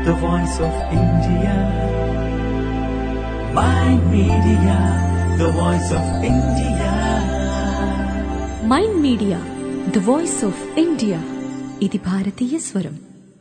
the voice of India. Mind Media, the voice of India. Mind Media the voice of India ఇది భారతీయ స్వరం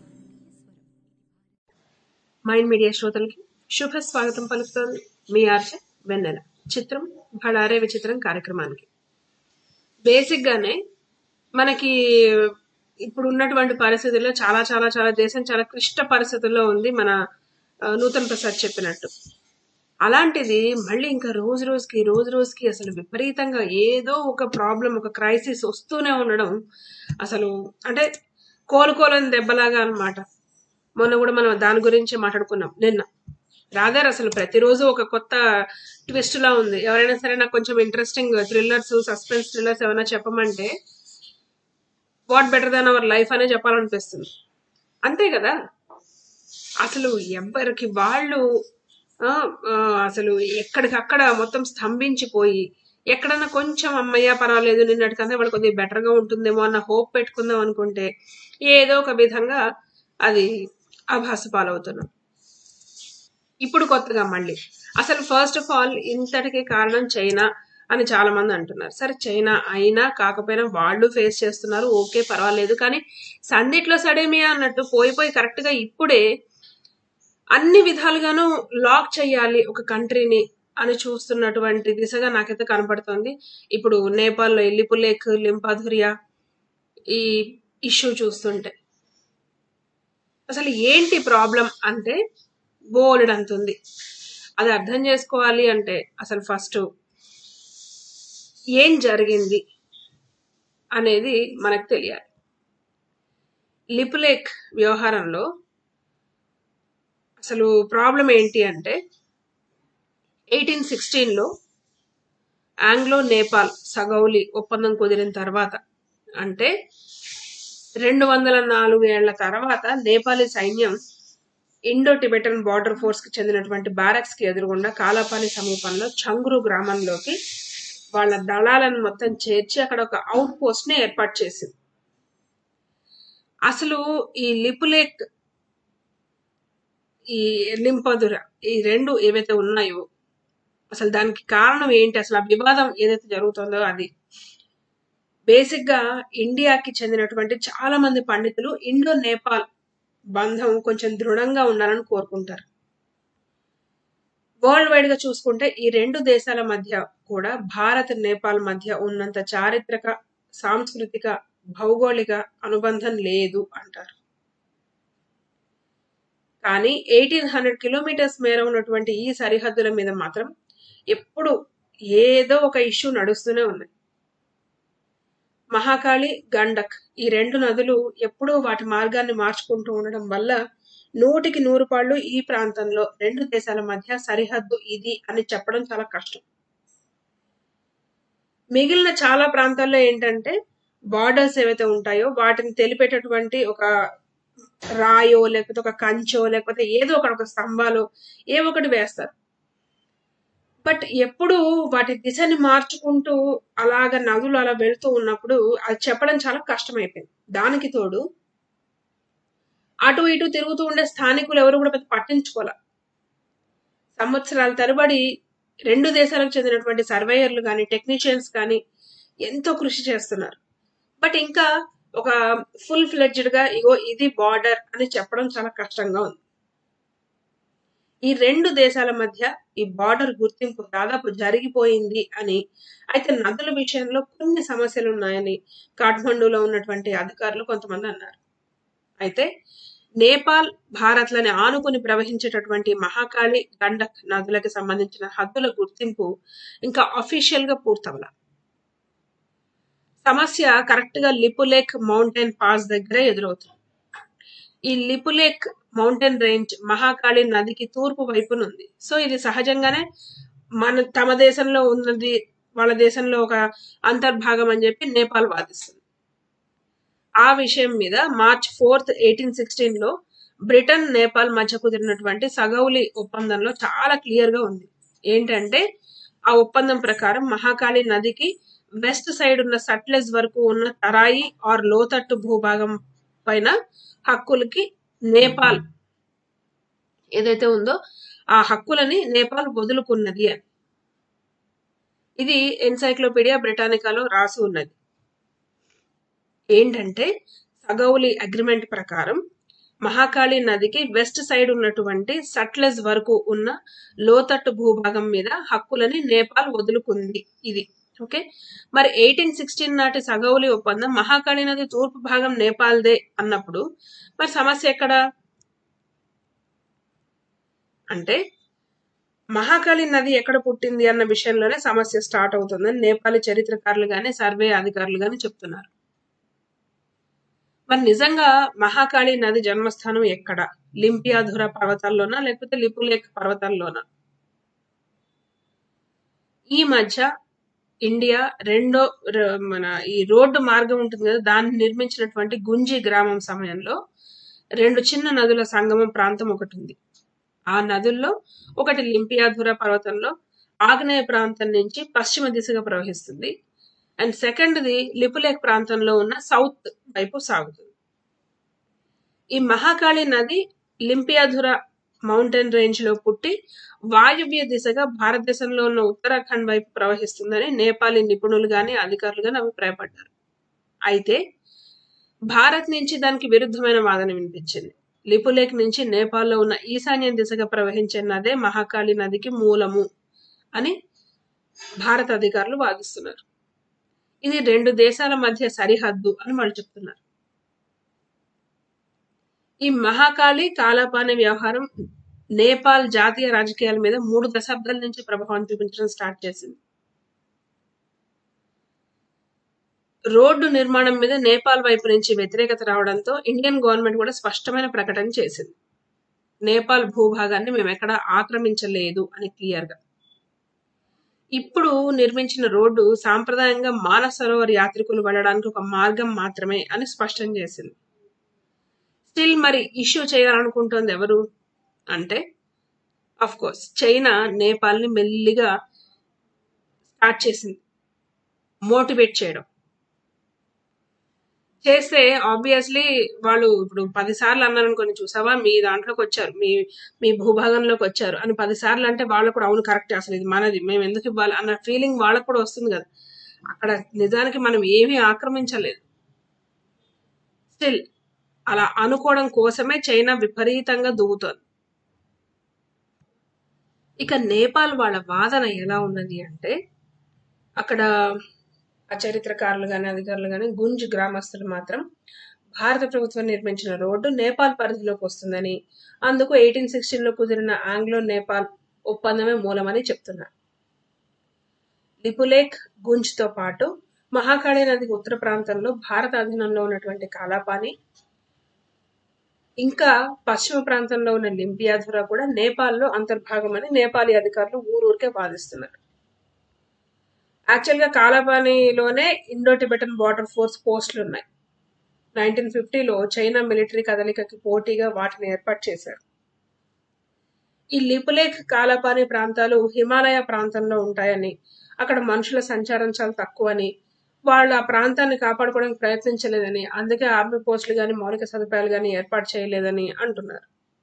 Mind media శ్రోతలకి శుభ స్వాగతం పలుకుతోంది మీ ఆర్ష వెన్నెల చిత్రం భడారే విచిత్రం కార్యక్రమానికి బేసిక్ గానే మనకి ఇప్పుడు ఉన్నటువంటి పరిస్థితుల్లో చాలా చాలా చాలా దేశం చాలా క్లిష్ట పరిస్థితుల్లో ఉంది మన ఆ, నూతన్ ప్రసాద్ చెప్పినట్టు అలాంటిది మళ్ళీ ఇంకా రోజు రోజుకి రోజు రోజుకి అసలు విపరీతంగా ఏదో ఒక ప్రాబ్లం ఒక క్రైసిస్ వస్తూనే ఉండడం అసలు అంటే కోలుకోలేని దెబ్బలాగా అన్నమాట మొన్న కూడా మనం దాని గురించి మాట్లాడుకున్నాం నిన్న రాదర్ అసలు ప్రతిరోజు ఒక కొత్త ట్విస్ట్ లా ఉంది ఎవరైనా సరే నాకు కొంచెం ఇంట్రెస్టింగ్ థ్రిల్లర్స్ సస్పెన్స్ థ్రిల్లర్స్ ఏమైనా చెప్పమంటే what better than our life అనే చెప్పాలనిపిస్తుంది అంతే కదా అసలు ఎవరికి వాళ్ళు ఆ, ఆ, అసలు ఎక్కడికక్కడ మొత్తం స్తంభించిపోయి ఎక్కడన్నా కొంచెం అమ్మయ్య పర్వాలేదు నిన్నటికంటే వాళ్ళు కొద్దిగా better గా ఉంటుందేమో అన్న హోప్ పెట్టుకుందాం అనుకుంటే ఏదో ఒక విధంగా అది ఆభాస పాలవుతున్నాం ఇప్పుడు కొత్తగా మళ్ళీ అసలు ఫస్ట్ ఆఫ్ ఆల్ ఇంతటికి కారణం చైనా అని చాలా మంది అంటున్నారు సరే చైనా అయినా కాకపోయినా వాళ్ళు ఫేస్ చేస్తున్నారు ఓకే పర్వాలేదు కానీ సందిట్లో సడేమియా అన్నట్టు పోయి పోయి కరెక్ట్ గా ఇప్పుడే అన్ని విధాలుగాను లాక్ చేయాలి ఒక కంట్రీని అని చూస్తున్నటువంటి దిశగా నాకైతే కనపడుతోంది ఇప్పుడు నేపాల్లో ఎల్లిపులేక్ లింపాధురియా ఈ ఇష్యూ చూస్తుంటే అసలు ఏంటి ప్రాబ్లం అంటే బోలెడ్ అంతుంది అది అర్థం చేసుకోవాలి అంటే అసలు ఫస్ట్ ఏం జరిగింది అనేది మనకు తెలియాలి లిపులేక్ వ్యవహారంలో అసలు ప్రాబ్లం ఏంటి అంటే ఎయిటీన్ సిక్స్టీన్లో ఆంగ్లో నేపాల్ సగౌలి ఒప్పందం కుదిరిన తర్వాత అంటే రెండు వందల నాలుగు ఏళ్ల తర్వాత నేపాలీ సైన్యం ఇండో టిబెటన్ బార్డర్ ఫోర్స్ కి చెందినటువంటి బారక్స్ కి ఎదురుగుండా కాలాపాని సమీపంలో చంగురు గ్రామంలోకి వాళ్ళ దళాలను మొత్తం చేర్చి అక్కడ ఒక అవుట్ పోస్ట్ ని ఏర్పాటు చేసింది అసలు ఈ లిపులేక్ ఈ లింపదుర ఈ రెండు ఏవైతే ఉన్నాయో అసలు దానికి కారణం ఏంటి అసలు ఆ వివాదం ఏదైతే జరుగుతుందో అది బేసిక్ గా ఇండియాకి చెందినటువంటి చాలా మంది పండితులు ఇండో నేపాల్ బంధం కొంచెం దృఢంగా ఉండాలని కోరుకుంటారు వరల్డ్ వైడ్ గా చూసుకుంటే ఈ రెండు దేశాల మధ్య కూడా భారత్ నేపాల్ మధ్య ఉన్నంత చారిత్రక సాంస్కృతిక భౌగోళిక అనుబంధం లేదు అంటారు కానీ ఎయిటీన్ హండ్రెడ్ కిలోమీటర్స్ మేర ఉన్నటువంటి ఈ సరిహద్దుల మీద మాత్రం ఎప్పుడు ఏదో ఒక ఇష్యూ నడుస్తూనే ఉన్నాయి మహాకాళి గండక్ ఈ రెండు నదులు ఎప్పుడూ వాటి మార్గాన్ని మార్చుకుంటూ ఉండడం వల్ల నూటికి నూరు పాళ్ళు ఈ ప్రాంతంలో రెండు దేశాల మధ్య సరిహద్దు ఇది అని చెప్పడం చాలా కష్టం మిగిలిన చాలా ప్రాంతాల్లో ఏంటంటే బార్డర్స్ ఏవైతే ఉంటాయో వాటిని తెలిపేటటువంటి ఒక రాయో లేకపోతే ఒక కంచో లేకపోతే ఏదో ఒకటి ఒక స్తంభాలు ఏ ఒకటి వేస్తారు బట్ ఎప్పుడు వాటి దిశని మార్చుకుంటూ అలాగ నదులు అలా వెళ్తూ ఉన్నప్పుడు అది చెప్పడం చాలా కష్టమైపోయింది దానికి తోడు అటు ఇటు తిరుగుతూ ఉండే స్థానికులు ఎవరు కూడా పెద్ద పట్టించుకోలే సంవత్సరాల తరబడి రెండు దేశాలకు చెందినటువంటి సర్వేయర్లు కానీ టెక్నీషియన్స్ కానీ ఎంతో కృషి చేస్తున్నారు బట్ ఇంకా ఒక ఫుల్ ఫ్లెడ్జ్డ్ గా ఇగో ఇది బార్డర్ అని చెప్పడం చాలా కష్టంగా ఉంది ఈ రెండు దేశాల మధ్య ఈ బార్డర్ గుర్తింపు దాదాపు జరిగిపోయింది అని అయితే నదుల విషయంలో కొన్ని సమస్యలు ఉన్నాయని కాఠ్మండూలో ఉన్నటువంటి అధికారులు కొంతమంది అన్నారు అయితే నేపాల్ భారత్లని ఆనుకుని ప్రవహించేటటువంటి మహాకాళి గండక్ నదులకు సంబంధించిన హద్దుల గుర్తింపు ఇంకా అఫీషియల్ గా పూర్తవల సమస్య కరెక్ట్ గా లిపులేక్ మౌంటైన్ పాస్ దగ్గరే ఎదురవుతుంది ఈ లిపులేక్ మౌంటైన్ రేంజ్ మహాకాళి నదికి తూర్పు వైపున ఉంది సో ఇది సహజంగానే మన తమ దేశంలో ఉన్నది వాళ్ళ దేశంలో ఒక అంతర్భాగం అని చెప్పి నేపాల్ వాదిస్తుంది ఆ విషయం మీద మార్చ్ ఫోర్త్ ఎయిటీన్ సిక్స్టీన్ లో బ్రిటన్ నేపాల్ మధ్య కుదిరినటువంటి సగౌలి ఒప్పందంలో చాలా క్లియర్ గా ఉంది ఏంటంటే ఆ ఒప్పందం ప్రకారం మహాకాళి నదికి వెస్ట్ సైడ్ ఉన్న సట్లెజ్ వరకు ఉన్న తరాయి ఆర్ లోతట్టు భూభాగం పైన హక్కులకి నేపాల్ ఏదైతే ఉందో ఆ హక్కులని నేపాల్ వదులుకున్నది అని ఇది ఎన్సైక్లోపీడియా బ్రిటానికాలో రాసి ఉన్నది ఏంటంటే సగౌలి అగ్రిమెంట్ ప్రకారం మహాకాళి నదికి వెస్ట్ సైడ్ ఉన్నటువంటి సట్లెజ్ వరకు ఉన్న లోతట్టు భూభాగం మీద హక్కులని నేపాల్ వదులుకుంది ఇది ఓకే మరి ఎయిటీన్ సిక్స్టీన్ నాటి సగౌలి ఒప్పందం మహాకాళి నది తూర్పు భాగం నేపాల్దే అన్నప్పుడు మరి సమస్య ఎక్కడ అంటే మహాకాళి నది ఎక్కడ పుట్టింది అన్న విషయంలోనే సమస్య స్టార్ట్ అవుతుందని నేపాలి చరిత్రకారులు గాని సర్వే అధికారులు గాని చెప్తున్నారు మరి నిజంగా మహాకాళి నది జన్మస్థానం ఎక్కడ లింపియాధుర పర్వతాల్లోనా లేకపోతే లిపులేఖ పర్వతాల్లోనా ఈ మధ్య ఇండియా రెండో ర- మన ఈ రోడ్డు మార్గం ఉంటుంది కదా దాన్ని నిర్మించినటువంటి గుంజి గ్రామం సమయంలో రెండు చిన్న నదుల సంగమం ప్రాంతం ఒకటి ఉంది ఆ నదుల్లో ఒకటి లింపియాధుర పర్వతంలో ఆగ్నేయ ప్రాంతం నుంచి పశ్చిమ దిశగా ప్రవహిస్తుంది అండ్ సెకండ్ది లిపులేక్ ప్రాంతంలో ఉన్న సౌత్ వైపు సాగుతుంది ఈ మహాకాళి నది లింపియాధుర మౌంటైన్ రేంజ్ లో పుట్టి వాయువ్య దిశగా భారతదేశంలో ఉన్న ఉత్తరాఖండ్ వైపు ప్రవహిస్తుందని నేపాలీ నిపుణులు గాని అధికారులు గాని అభిప్రాయపడ్డారు అయితే భారత్ నుంచి దానికి విరుద్ధమైన వాదన వినిపించింది లిపులేక్ నుంచి నేపాల్లో ఉన్న ఈశాన్య దిశగా ప్రవహించే నదే మహాకాళి నదికి మూలము అని భారత అధికారులు వాదిస్తున్నారు ఇది రెండు దేశాల మధ్య సరిహద్దు అని వాళ్ళు చెప్తున్నారు ఈ మహాకాళి కాలాపాని వ్యవహారం నేపాల్ జాతీయ రాజకీయాల మీద మూడు దశాబ్దాల నుంచి ప్రభావం చూపించడం స్టార్ట్ చేసింది రోడ్డు నిర్మాణం మీద నేపాల్ వైపు నుంచి వ్యతిరేకత రావడంతో ఇండియన్ గవర్నమెంట్ కూడా స్పష్టమైన ప్రకటన చేసింది నేపాల్ భూభాగాన్ని మేము ఎక్కడ ఆక్రమించలేదు అని క్లియర్ గా ఇప్పుడు నిర్మించిన రోడ్డు సాంప్రదాయంగా మానస సరోవర్ యాత్రికులు వెళ్ళడానికి ఒక మార్గం మాత్రమే అని స్పష్టం చేసింది స్టిల్ మరి ఇష్యూ చేయాలనుకుంటోంది ఎవరు అంటే అఫ్ కోర్స్ చైనా నేపాల్ ని మెల్లిగా స్టార్ట్ చేసింది మోటివేట్ చేయడం చేస్తే ఆబ్వియస్లీ వాళ్ళు ఇప్పుడు పది సార్లు అన్నారు అనుకోని చూసావా మీ దాంట్లోకి వచ్చారు మీ మీ భూభాగంలోకి వచ్చారు అని పది సార్లు అంటే వాళ్ళు కూడా అవును కరెక్ట్ అసలు ఇది మనది మేము ఎందుకు ఇవ్వాలి అన్న ఫీలింగ్ వాళ్ళకు కూడా వస్తుంది కదా అక్కడ నిజానికి మనం ఏమీ ఆక్రమించలేదు స్టిల్ అలా అనుకోవడం కోసమే చైనా విపరీతంగా దువ్వుతోంది ఇక నేపాల్ వాళ్ళ వాదన ఎలా ఉన్నది అంటే అక్కడ ఆ చరిత్రకారులు గాని అధికారులు గాని గుంజ్ గ్రామస్తులు మాత్రం భారత ప్రభుత్వం నిర్మించిన రోడ్డు నేపాల్ పరిధిలోకి వస్తుందని అందుకు ఎయిటీన్ సిక్స్టీన్ లో కుదిరిన ఆంగ్లో నేపాల్ ఒప్పందమే మూలమని చెప్తున్నారు లిపులేక్ గుంజ్ తో పాటు మహాకాళి నదికి ఉత్తర ప్రాంతంలో భారత అధీనంలో ఉన్నటువంటి కాలాపాని ఇంకా పశ్చిమ ప్రాంతంలో ఉన్న లింపియాధుర కూడా నేపాల్లో అంతర్భాగమని నేపాలీ అధికారులు ఊరూరికే వాదిస్తున్నారు యాక్చువల్ గా కాలాపానిలోనే ఇండో టిబెటన్ బార్డర్ ఫోర్స్ పోస్టులు ఉన్నాయి నైన్టీన్ ఫిఫ్టీలో చైనా మిలిటరీ కదలికకి పోటీగా వాటిని ఏర్పాటు చేశారు ఈ లిపులేక్ కాలాపాని ప్రాంతాలు హిమాలయ ప్రాంతంలో ఉంటాయని అక్కడ మనుషుల సంచారం చాలా తక్కువని వాళ్ళు ఆ ప్రాంతాన్ని కాపాడుకోవడానికి ప్రయత్నించలేదని అందుకే ఆర్మీ పోస్టులు గాని మౌలిక సదుపాయాలు గాని ఏర్పాటు చేయలేదని అంటున్నారు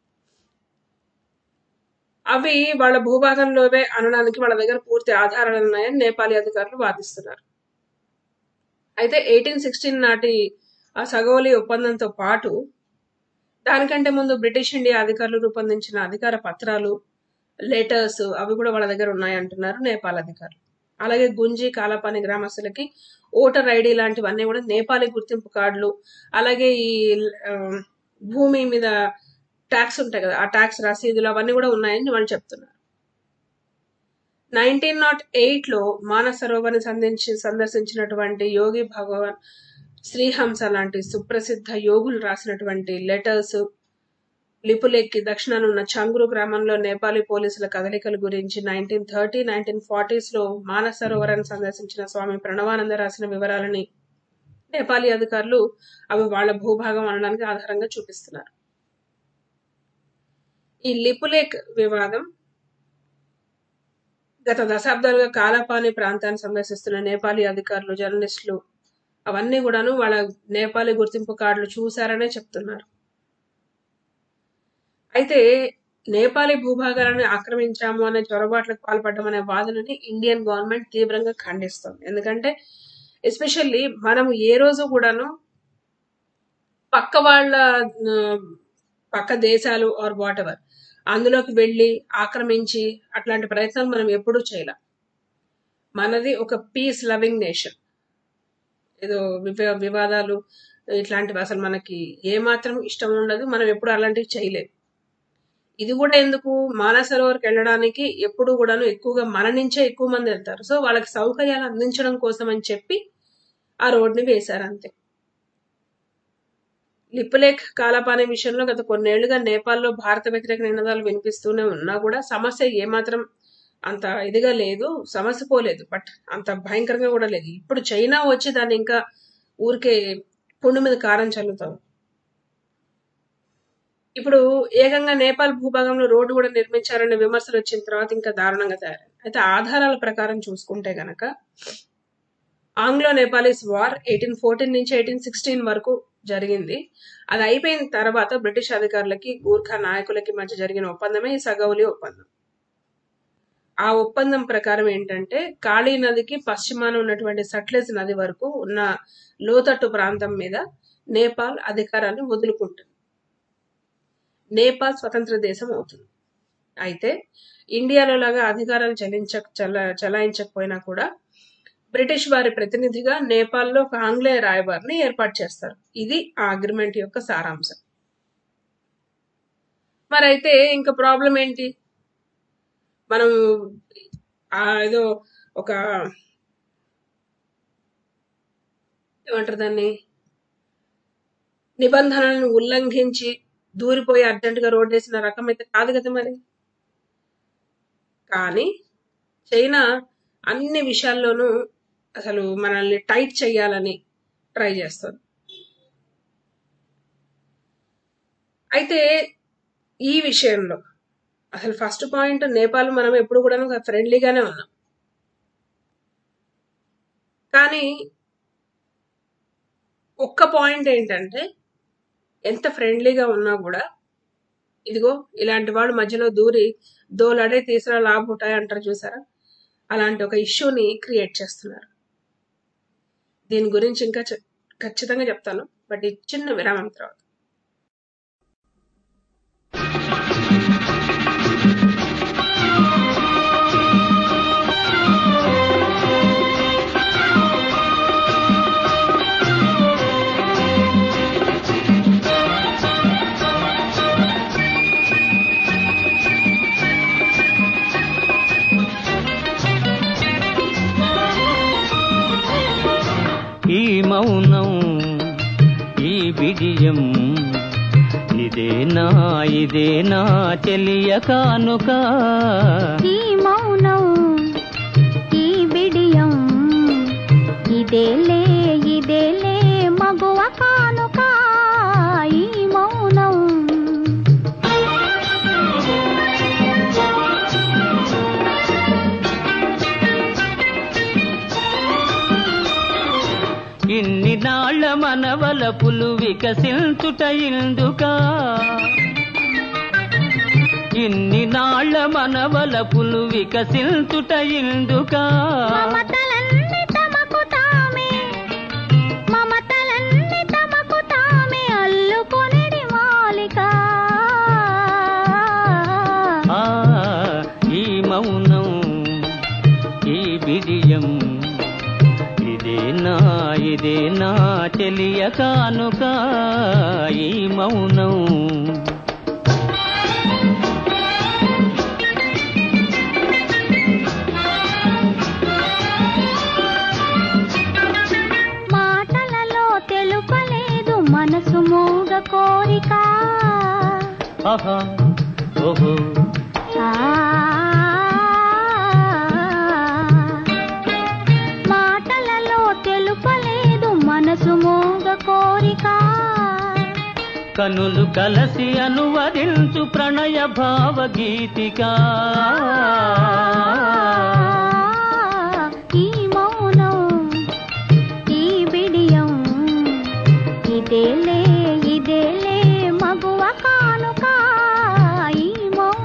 అవి వాళ్ళ భూభాగంలోవే అనడానికి వాళ్ళ దగ్గర పూర్తి ఆధారాలు ఉన్నాయని నేపాలీ అధికారులు వాదిస్తున్నారు అయితే ఎయిటీన్ సిక్స్టీన్ నాటి ఆ సగోలి ఒప్పందంతో పాటు దానికంటే ముందు బ్రిటిష్ ఇండియా అధికారులు రూపొందించిన అధికార పత్రాలు లెటర్స్ అవి కూడా వాళ్ళ దగ్గర ఉన్నాయంటున్నారు నేపాల్ అధికారులు అలాగే గుంజి కాలాపాని గ్రామస్తులకి ఓటర్ ఐడి లాంటివన్నీ కూడా నేపాలీ గుర్తింపు కార్డులు అలాగే ఈ ఆ, భూమి మీద ట్యాక్స్ ఉంటాయి కదా ఆ ట్యాక్స్ రసీదులు అవన్నీ కూడా ఉన్నాయని వాళ్ళు చెప్తున్నారు నైన్టీన్ నాట్ ఎయిట్ లో మానస సరోవర్ని సంధించి సందర్శించినటువంటి యోగి భగవాన్ శ్రీహంస లాంటి సుప్రసిద్ధ యోగులు రాసినటువంటి లెటర్స్ లిపులెక్కి దక్షిణాన ఉన్న చంగురు గ్రామంలో నేపాలీ పోలీసుల కదలికల గురించి నైన్టీన్ థర్టీ నైన్టీన్ ఫార్టీస్ లో మానస సరోవరాన్ని సందర్శించిన స్వామి ప్రణవానంద రాసిన వివరాలని నేపాలీ అధికారులు అవి వాళ్ళ భూభాగం అనడానికి ఆధారంగా చూపిస్తున్నారు ఈ లిపులేక్ వివాదం గత దశాబ్దాలుగా కాలాపాని ప్రాంతాన్ని సందర్శిస్తున్న నేపాలీ అధికారులు జర్నలిస్టులు అవన్నీ కూడాను వాళ్ళ నేపాలీ గుర్తింపు కార్డులు చూశారనే చెప్తున్నారు అయితే నేపాలీ భూభాగాలను ఆక్రమించాము అనే చొరబాట్లకు పాల్పడడం అనే వాదనని ఇండియన్ గవర్నమెంట్ తీవ్రంగా ఖండిస్తుంది ఎందుకంటే ఎస్పెషల్లీ మనం ఏ రోజు కూడాను పక్క వాళ్ళ ఆ, పక్క దేశాలు ఆర్ వాట్ ఎవర్ అందులోకి వెళ్ళి ఆక్రమించి అట్లాంటి ప్రయత్నాలు మనం ఎప్పుడూ చేయలేం మనది ఒక పీస్ లవింగ్ నేషన్ ఏదో వివ- వివాదాలు ఇట్లాంటివి అసలు మనకి ఏమాత్రం ఇష్టం ఉండదు మనం ఎప్పుడు అలాంటివి చేయలేదు ఇది కూడా ఎందుకు మానసరోవర్కి వెళ్ళడానికి ఎప్పుడు కూడాను ఎక్కువగా మన నుంచే ఎక్కువ మంది వెళ్తారు సో వాళ్ళకి సౌకర్యాలు అందించడం కోసం అని చెప్పి ఆ రోడ్ని వేశారు అంతే లిప్పులేఖ్ కాలపాని విషయంలో గత కొన్నేళ్లుగా నేపాల్లో భారత వ్యతిరేక నినాదాలు వినిపిస్తూనే ఉన్నా కూడా సమస్య ఏమాత్రం అంత ఇదిగా లేదు సమస్య పోలేదు బట్ అంత భయంకరంగా కూడా లేదు ఇప్పుడు చైనా వచ్చి దాన్ని ఇంకా ఊరికే పుండు మీద కారం చల్లుతాం ఇప్పుడు ఏకంగా నేపాల్ భూభాగంలో రోడ్డు కూడా నిర్మించారనే విమర్శలు వచ్చిన తర్వాత ఇంకా దారుణంగా తయారైంది అయితే ఆధారాల ప్రకారం చూసుకుంటే గనక Anglo Nepalese war eighteen fourteen నుంచి ఎయిటీన్ సిక్స్టీన్ వరకు జరిగింది అది అయిపోయిన తర్వాత బ్రిటిష్ అధికారులకి గూర్ఖా నాయకులకి మధ్య జరిగిన ఒప్పందమే ఈ సగౌలి ఒప్పందం ఆ ఒప్పందం ప్రకారం ఏంటంటే కాళీ నదికి పశ్చిమాన ఉన్నటువంటి సట్లెజ్ నది వరకు ఉన్న లోతట్టు ప్రాంతం మీద నేపాల్ అధికారాన్ని వదులుకుంటుంది నేపాల్ స్వతంత్ర దేశం అవుతుంది అయితే ఇండియాలో లాగా అధికారాలు చెల్లించ చల చలాయించకపోయినా కూడా బ్రిటిష్ వారి ప్రతినిధిగా నేపాల్లో ఒక ఆంగ్లేయ రాయబారిని ఏర్పాటు చేస్తారు ఇది ఆ అగ్రిమెంట్ యొక్క సారాంశం మరి అయితే ఇంకా ప్రాబ్లం ఏంటి మనం ఆ ఏదో ఒక ఏమంటారు దాన్ని నిబంధనలను ఉల్లంఘించి దూరిపోయి అర్జెంటుగా రోడ్ వేసిన రకం అయితే కాదు కదా మరి కానీ చైనా అన్ని విషయాల్లోనూ అసలు మనల్ని టైట్ చేయాలని ట్రై చేస్తుంది అయితే ఈ విషయంలో అసలు ఫస్ట్ పాయింట్ నేపాల్ మనం ఎప్పుడు కూడా ఫ్రెండ్లీగానే ఉన్నాం కానీ ఒక్క పాయింట్ ఏంటంటే ఎంత ఫ్రెండ్లీగా ఉన్నా కూడా ఇదిగో ఇలాంటి వాళ్ళు మధ్యలో దూరి దోలడే తీసిరా లాభ ఉంటాయి అంటారు చూసారా అలాంటి ఒక ఇష్యూని క్రియేట్ చేస్తున్నారు దీని గురించి ఇంకా చె- ఖచ్చితంగా చెప్తాను బట్ ఈ చిన్న విరామం తర్వాత ఈ మౌనం ఈ బిడియం ఇదేనా ఇదేనా చెలియ కానుక ఈ మౌనం ఈ బిడియం ఇదేలే ఇదేలే మగువ కానుక ఈ మౌనం ఇన్ని నాళ్ళ మనవల పులు వికసించుట ఇందుకా ఇన్ని నాళ్ళ మనవల పులు వికసించుట ఇందుకా మమతలన్నీ తమకు తామే మమతలన్నీ తమకు తామే అల్లుకొనిడి మాలిక ఆ ఈ మౌనం ఈ బిడియం ఇదేనా ఇదేనా చెలియ కానుక ఈ మౌనం మాటలలో తెలుపలేదు మనసు మోగ కోరిక ఆహా ఓహో ఆ మాటలలో తెలుపలేదు మనసు మోగ కోరిక కనులు కలసి అనువదించు ప్రణయ భావగీతిక ఈ మౌనం ఈ బిడియం ఇదేలే ఇదేలే మగువ కానుక ఈ మౌనం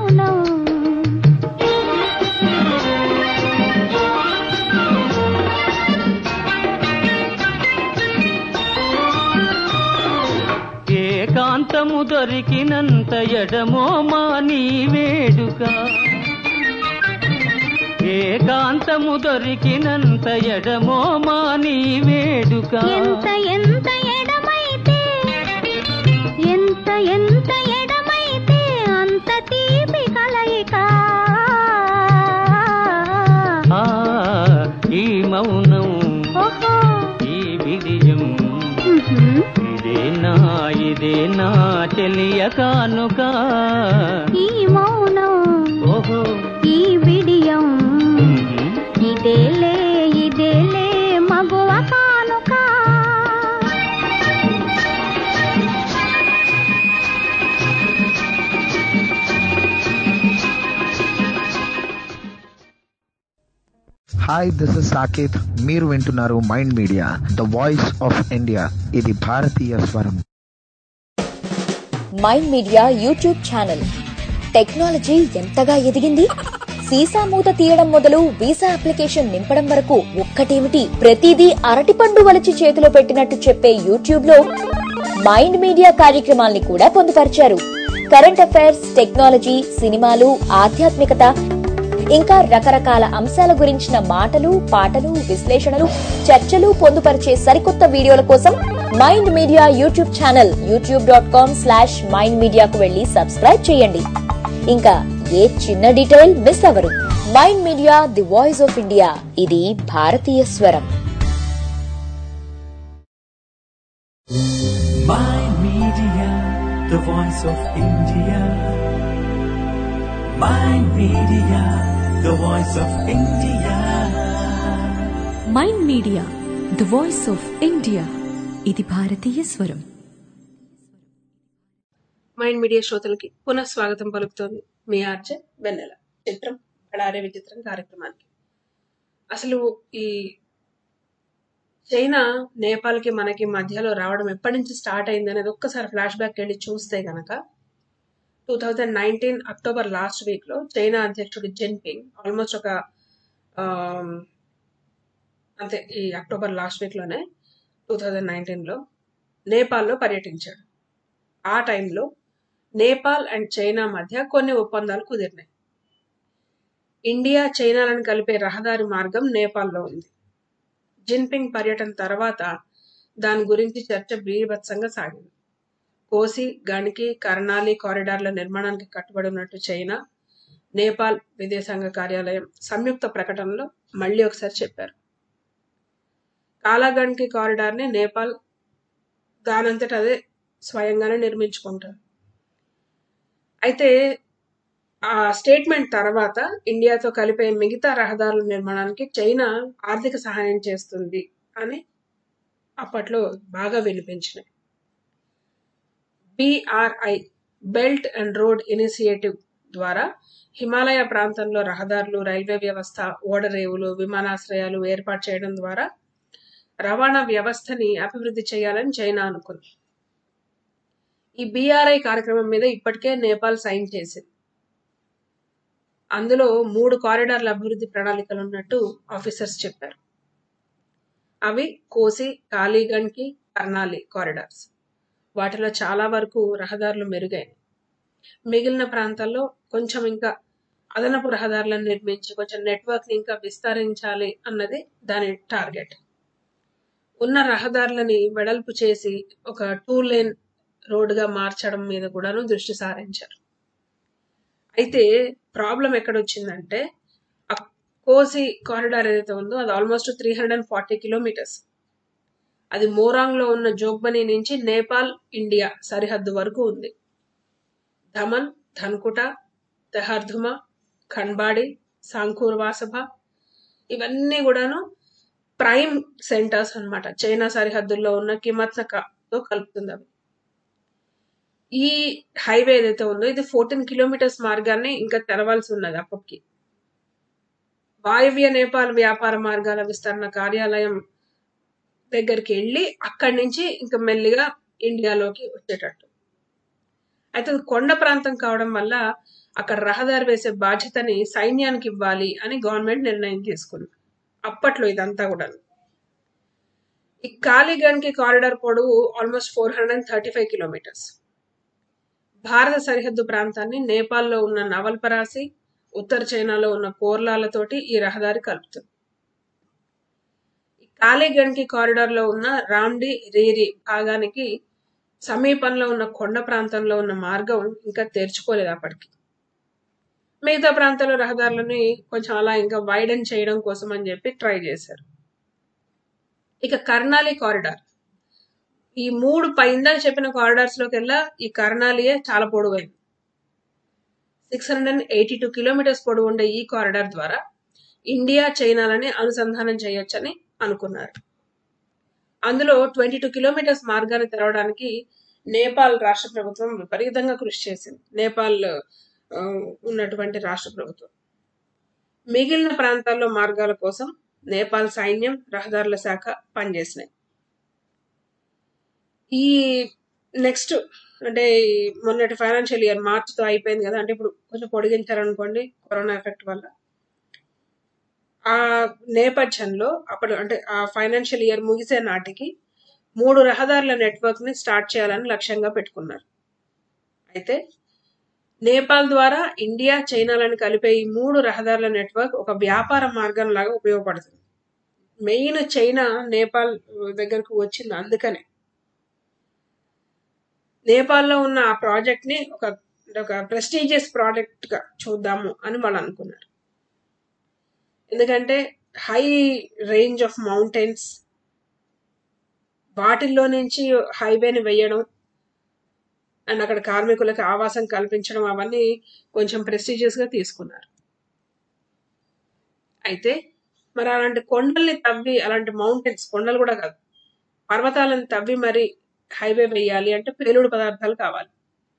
దొరికినంత ఎడమో మా నీ వేడుక ఏకాంతము దొరికినంత ఎడమో మా నీ వేడుక ఎంత ఎంత ఎడమైతే ఎంత ఎంత ఎడమైతే అంత తీపి కలయిక ఆ, ఈ మౌనం ఓహో ఈ విజయం ఉహుం. ఇదే నా ఇదే నా చెలియ కానుక ఈ మౌనం ఓహో ఈ బిడియం ఉహు. ఇదేలే ఇదేలే మగువ కానుక హాయ్ దిస్ ఇస్ సాకేత్ మీరు వింటున్నారు Mind Media the voice of India ఇది భారతీయ స్వరం Mind Media YouTube channel technology ఎంతగా ఎదిగింది సీసా మూత తీయడం మొదలు వీసా అప్లికేషన్ నింపడం వరకు ఒక్కటేమిటి ప్రతిదీ అరటిపండు వలిచి చేతిలో పెట్టినట్టు చెప్పే యూట్యూబ్ లో మైండ్ మీడియా కార్యక్రమాల్ని కూడా పొందుపరిచారు కరెంట్ అఫైర్స్ టెక్నాలజీ సినిమాలు ఆధ్యాత్మికత ఇంకా రకరకాల అంశాల గురించిన మాటలు పాటలు విశ్లేషణలు చర్చలు పొందుపరిచే సరికొత్త వీడియోల కోసం Mind Media YouTube channel YouTube dot com slash Mind మీడియాకు వెళ్లి సబ్స్క్రైబ్ చేయండి ఇంకా ఏ చిన్న డీటెయిల్ మిస్ అవరు Mind Media the voice of India ఇది భారతీయ స్వరం Mind Media, the voice of India. Mind Media, the voice of India. Mind Media the voice of India ఇది భారతీయ స్వరం మైండ్ మీడియా శ్రోతలకి పునః స్వాగతం పలుకుతోంది మీ ఆర్జే వెన్నెల చిత్రం బడారే విచిత్రం కార్యక్రమానికి అసలు ఈ చైనా నేపాల్కి మనకి మధ్యలో రావడం ఎప్పటి నుంచి స్టార్ట్ అయింది అనేది ఒక్కసారి ఫ్లాష్ బ్యాక్ వెళ్ళి చూస్తే గనక two thousand nineteen October last week లో చైనా అధ్యక్షుడు జిన్పింగ్ ఆల్మోస్ట్ ఒక ఆమ్, అంతే ఈ అక్టోబర్ లాస్ట్ వీక్ లోనే టూ థౌజండ్ నైన్టీన్ లో నేపాల్లో పర్యటించాడు ఆ టైంలో నేపాల్ అండ్ చైనా మధ్య కొన్ని ఒప్పందాలు కుదిరినాయి ఇండియా చైనాలను కలిపే రహదారి మార్గం నేపాల్లో ఉంది జిన్పింగ్ పర్యటన తర్వాత దాని గురించి చర్చ బీభత్సంగా సాగింది కోసి గణికి కర్ణాలి కారిడార్ల నిర్మాణానికి కట్టుబడి ఉన్నట్టు చైనా నేపాల్ విదేశాంగ కార్యాలయం సంయుక్త ప్రకటనలో మళ్ళీ ఒకసారి చెప్పారు కాలాగణ్కి కారిడార్ని నేపాల్ దానంతట అదే స్వయంగానే నిర్మించుకుంటారు అయితే ఆ స్టేట్మెంట్ తర్వాత ఇండియాతో కలిపే మిగతా రహదారుల నిర్మాణానికి చైనా ఆర్థిక సహాయం చేస్తుంది అని అప్పట్లో బాగా వినిపించినాయి BRI belt and road initiative ద్వారా హిమాలయ ప్రాంతంలో రహదారులు రైల్వే వ్యవస్థ ఓడరేవులు విమానాశ్రయాలు ఏర్పాటు చేయడం ద్వారా రవాణా వ్యవస్థని అభివృద్ధి చేయాలని చైనా అనుకుంది ఈ బీఆర్ఐ కార్యక్రమం మీద ఇప్పటికే నేపాల్ సైన్ చేసింది అందులో మూడు కారిడార్ల అభివృద్ధి ప్రణాళికలు ఉన్నట్టు ఆఫీసర్స్ చెప్పారు అవి కోసి కాళీగండ్కి కర్నాలి కారిడార్స్ వాటిలో చాలా వరకు రహదారులు మెరుగైనవి మిగిలిన ప్రాంతాల్లో కొంచెం ఇంకా అదనపు రహదారులను నిర్మించి కొంచెం నెట్వర్క్ ని ఇంకా విస్తరించాలి అన్నది దాని టార్గెట్ ఉన్న రహదారులని వెడల్పు చేసి ఒక టూ లేన్ రోడ్డుగా మార్చడం మీద కూడాను దృష్టి సారించారు అయితే ప్రాబ్లం ఎక్కడ వచ్చిందంటే ఆ కోసి కారిడార్ ఏదైతే ఉందో అది almost three hundred and forty kilometres అది మోరాంగ్ లో ఉన్న జోగ్బనీ నుంచి నేపాల్ ఇండియా సరిహద్దు వరకు ఉంది ధమన్ ధన్కుట తెహర్ధుమ ఖండ్బాడి సాంకూర్ వాసభ ఇవన్నీ కూడాను ప్రైమ్ సెంటర్స్ అన్నమాట చైనా సరిహద్దుల్లో ఉన్న కిమత్నకతో కలుపుతుంది అవి ఈ హైవే ఏదైతే ఉందో ఇది ఫోర్టీన్ కిలోమీటర్స్ మార్గాన్ని ఇంకా తెరవాల్సి ఉన్నది అప్పటికి వాయువ్య నేపాల్ వ్యాపార మార్గాల విస్తరణ కార్యాలయం దగ్గరికి వెళ్ళి అక్కడి నుంచి ఇంకా మెల్లిగా ఇండియాలోకి వచ్చేటట్టు అయితే అది కొండ ప్రాంతం కావడం వల్ల అక్కడ రహదారి వేసే బాధ్యతని సైన్యానికి ఇవ్వాలి అని గవర్నమెంట్ నిర్ణయం తీసుకుంది అప్పట్లో ఇదంతా కూడా ఈ కాళీగండ్కి కారిడార్ పొడవు almost four hundred and thirty five kilometres భారత సరిహద్దు ప్రాంతాన్ని నేపాల్లో ఉన్న నవల్పరాసి ఉత్తర చైనాలో ఉన్న కోర్లాలతోటి ఈ రహదారి కలుపుతుంది కాళీగండ్కి కారిడార్ లో ఉన్న రామ్డి రీరి భాగానికి సమీపంలో ఉన్న కొండ ప్రాంతంలో ఉన్న మార్గం ఇంకా తెరుచుకోలేదు అప్పటికి మిగతా ప్రాంతాల్లో రహదారులని కొంచెం అలా ఇంకా వైడెన్ చేయడం కోసం అని చెప్పి ట్రై చేశారు ఇక కర్ణాలి కారిడార్ ఈ మూడు పైందాక చెప్పిన కారిడార్స్ లోకి వెళ్ళా ఈ కర్ణాలియే చాలా పొడవైంది six hundred and eighty two kilometres పొడవు ఉండే ఈ కారిడార్ ద్వారా ఇండియా చైనాలని అనుసంధానం చేయొచ్చని అనుకున్నారు అందులో ట్వంటీ టూ కిలోమీటర్స్ మార్గాన్ని తెరవడానికి నేపాల్ రాష్ట్ర ప్రభుత్వం విపరీతంగా కృషి చేసింది నేపాల్ ఆ, ఉన్నటువంటి రాష్ట్ర ప్రభుత్వం మిగిలిన ప్రాంతాల్లో మార్గాల కోసం నేపాల్ సైన్యం రహదారుల శాఖ పనిచేసినాయి ఈ నెక్స్ట్ అంటే ఈ మొన్నటి ఫైనాన్షియల్ ఇయర్ మార్చ్ తో అయిపోయింది కదా అంటే ఇప్పుడు కొంచెం పొడిగించారనుకోండి కరోనా ఎఫెక్ట్ వల్ల ఆ నేపథ్యంలో అప్పుడు అంటే ఆ ఫైనాన్షియల్ ఇయర్ ముగిసే నాటికి మూడు రహదారుల నెట్వర్క్ ని స్టార్ట్ చేయాలని లక్ష్యంగా పెట్టుకున్నారు అయితే నేపాల్ ద్వారా ఇండియా చైనాలను కలిపే ఈ మూడు రహదారుల నెట్వర్క్ ఒక వ్యాపార మార్గం లాగా ఉపయోగపడుతుంది మెయిన్ చైనా నేపాల్ దగ్గరకు వచ్చింది అందుకనే నేపాల్లో ఉన్న ఆ ప్రాజెక్ట్ ని ఒక ఒక ప్రెస్టీజియస్ ప్రాజెక్ట్ గా చూద్దాము అని వాళ్ళు అనుకున్నారు ఎందుకంటే హై రేంజ్ ఆఫ్ మౌంటైన్స్ వాటిల్లో నుంచి హైవేని వేయడం అండ్ అక్కడ కార్మికులకు ఆవాసం కల్పించడం అవన్నీ కొంచెం ప్రెస్టీజియస్ గా తీసుకున్నారు అయితే మరి అలాంటి కొండల్ని తవ్వి అలాంటి మౌంటైన్స్ కొండలు కూడా కాదు పర్వతాలను తవ్వి మరి హైవే వేయాలి అంటే పేలుడు పదార్థాలు కావాలి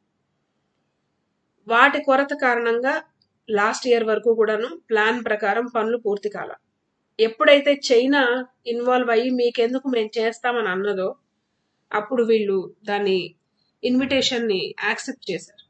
వాటి కొరత కారణంగా లాస్ట్ ఇయర్ వరకు కూడాను ప్లాన్ ప్రకారం పనులు పూర్తి కాల ఎప్పుడైతే చైనా ఇన్వాల్వ్ అయ్యి మీకెందుకు మేము చేస్తామని అన్నదో అప్పుడు వీళ్ళు దాన్ని ఇన్విటేషన్ ని యాక్సెప్ట్ చేశారు